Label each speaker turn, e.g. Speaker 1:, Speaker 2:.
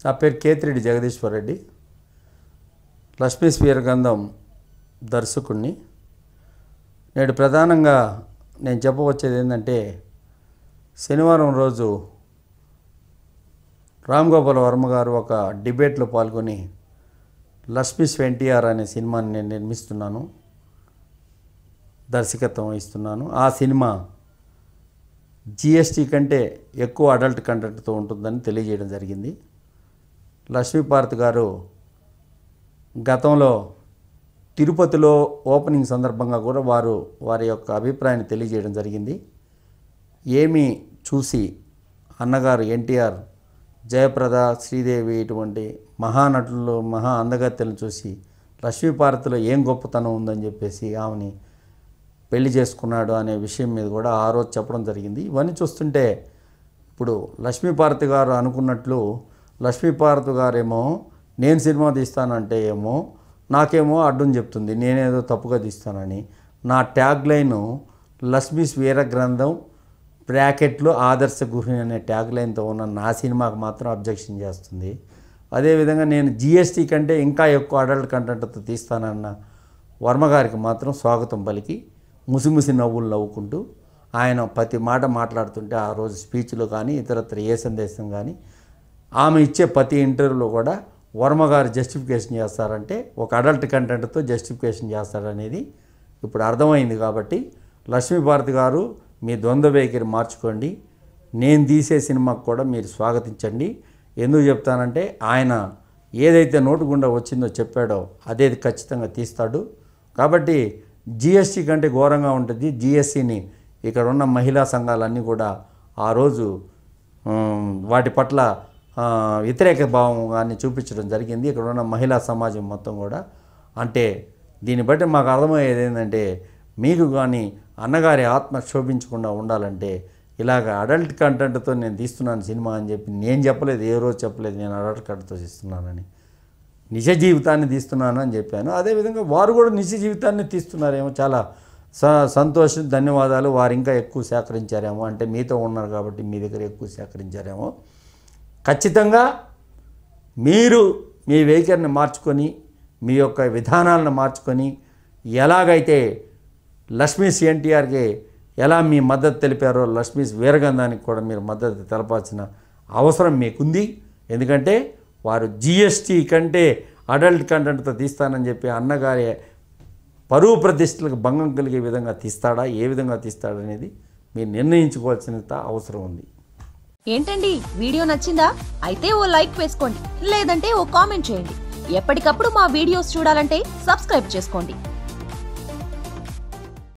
Speaker 1: నా పేరు కేతిరెడ్డి జగదీశ్వర్ రెడ్డి లక్ష్మీ స్వీర గంధం దర్శకుణ్ణి నేడు ప్రధానంగా నేను చెప్పవచ్చేది ఏంటంటే శనివారం రోజు రామ్ గోపాల్ వర్మ గారు ఒక డిబేట్లో పాల్గొని లక్ష్మీస్ ఎన్టీఆర్ అనే సినిమాని నేను నిర్మిస్తున్నాను దర్శకత్వం వహిస్తున్నాను ఆ సినిమా జిఎస్టీ కంటే ఎక్కువ అడల్ట్ కంటెంట్తో ఉంటుందని తెలియజేయడం జరిగింది లక్ష్మీపార్త్ గారు గతంలో తిరుపతిలో ఓపెనింగ్ సందర్భంగా కూడా వారు వారి యొక్క అభిప్రాయాన్ని తెలియజేయడం జరిగింది ఏమి చూసి అన్నగారు ఎన్టీఆర్ జయప్రద శ్రీదేవి ఇటువంటి మహానటులు మహా అందగత్తెలను చూసి లక్ష్మీపార్వతిలో ఏం గొప్పతనం ఉందని చెప్పేసి ఆమెని పెళ్లి చేసుకున్నాడు అనే విషయం మీద కూడా ఆ రోజు చెప్పడం జరిగింది ఇవన్నీ చూస్తుంటే ఇప్పుడు లక్ష్మీపార్వతి గారు అనుకున్నట్లు లక్ష్మీపార్వతి గారేమో నేను సినిమా తీస్తానంటే ఏమో నాకేమో అడ్డం చెప్తుంది నేనేదో తప్పుగా తీస్తానని నా ట్యాగ్ లైను లక్ష్మీస్ వీర గ్రంథం బ్రాకెట్లో ఆదర్శ గృహిణి అనే ట్యాగ్ లైన్తో ఉన్న నా సినిమాకు మాత్రం అబ్జెక్షన్ చేస్తుంది అదేవిధంగా నేను జిఎస్టీ కంటే ఇంకా ఎక్కువ అడల్ట్ కంటెంట్తో తీస్తానన్న వర్మ గారికి మాత్రం స్వాగతం పలికి ముసిముసి నవ్వులు నవ్వుకుంటూ ఆయన ప్రతి మాట మాట్లాడుతుంటే ఆ రోజు స్పీచ్లో కానీ ఇతరత్ర ఏ సందేశం కానీ ఆమె ఇచ్చే ప్రతి ఇంటర్వ్యూలో కూడా వర్మ గారు జస్టిఫికేషన్ చేస్తారంటే ఒక అడల్ట్ కంటెంట్తో జస్టిఫికేషన్ చేస్తారనేది ఇప్పుడు అర్థమైంది కాబట్టి లక్ష్మీభారతి గారు మీ ద్వంద్వ వైఖరి మార్చుకోండి నేను తీసే సినిమాకు కూడా మీరు స్వాగతించండి ఎందుకు చెప్తానంటే ఆయన ఏదైతే నోటు గుండా వచ్చిందో చెప్పాడో అదే ఖచ్చితంగా తీస్తాడు కాబట్టి జిఎస్టీ కంటే ఘోరంగా ఉంటుంది జిఎస్టీని ఇక్కడ ఉన్న మహిళా సంఘాలన్నీ కూడా ఆ రోజు ఉమ్, వాటి పట్ల ఆ, వ్యతిరేక భావం కానీ చూపించడం జరిగింది ఇక్కడ ఉన్న మహిళా సమాజం మొత్తం కూడా అంటే దీన్ని బట్టి మాకు అర్థమయ్యేది ఏంటంటే మీకు కానీ అన్నగారి ఆత్మ క్షోభించకుండా ఉండాలంటే ఇలాగ అడల్ట్ కంటెంట్తో నేను తీస్తున్నాను సినిమా అని చెప్పి నేను చెప్పలేదు ఏ రోజు చెప్పలేదు నేను అడల్ట్ కంటెంట్తో తీస్తున్నానని నిజ జీవితాన్ని తీస్తున్నాను అని చెప్పాను అదేవిధంగా వారు కూడా నిజ జీవితాన్ని తీస్తున్నారేమో చాలా స సంతోషం ధన్యవాదాలు వారు ఇంకా ఎక్కువ సేకరించారేమో అంటే మీతో ఉన్నారు కాబట్టి మీ దగ్గర ఎక్కువ సేకరించారేమో ఖచ్చితంగా మీరు మీ వైఖరిని మార్చుకొని మీ యొక్క విధానాలను మార్చుకొని ఎలాగైతే లక్ష్మీస్ ఎన్టీఆర్కి ఎలా మీ మద్దతు తెలిపారో లక్ష్మీస్ వీరగంధానికి కూడా మీరు మద్దతు తెలపాల్సిన అవసరం మీకుంది ఎందుకంటే వారు జిఎస్టీ కంటే అడల్ట్ కంటెంట్తో తీస్తానని చెప్పి అన్నగారి పరువు ప్రతిష్టలకు భంగం కలిగే విధంగా తీస్తాడా ఏ విధంగా తీస్తాడనేది మీరు నిర్ణయించుకోవాల్సిన అవసరం ఉంది
Speaker 2: ఏంటండి వీడియో నచ్చిందా అయితే ఓ లైక్ వేసుకోండి లేదంటే ఓ కామెంట్ చేయండి ఎప్పటికప్పుడు మా వీడియోస్ చూడాలంటే సబ్స్క్రైబ్ చేసుకోండి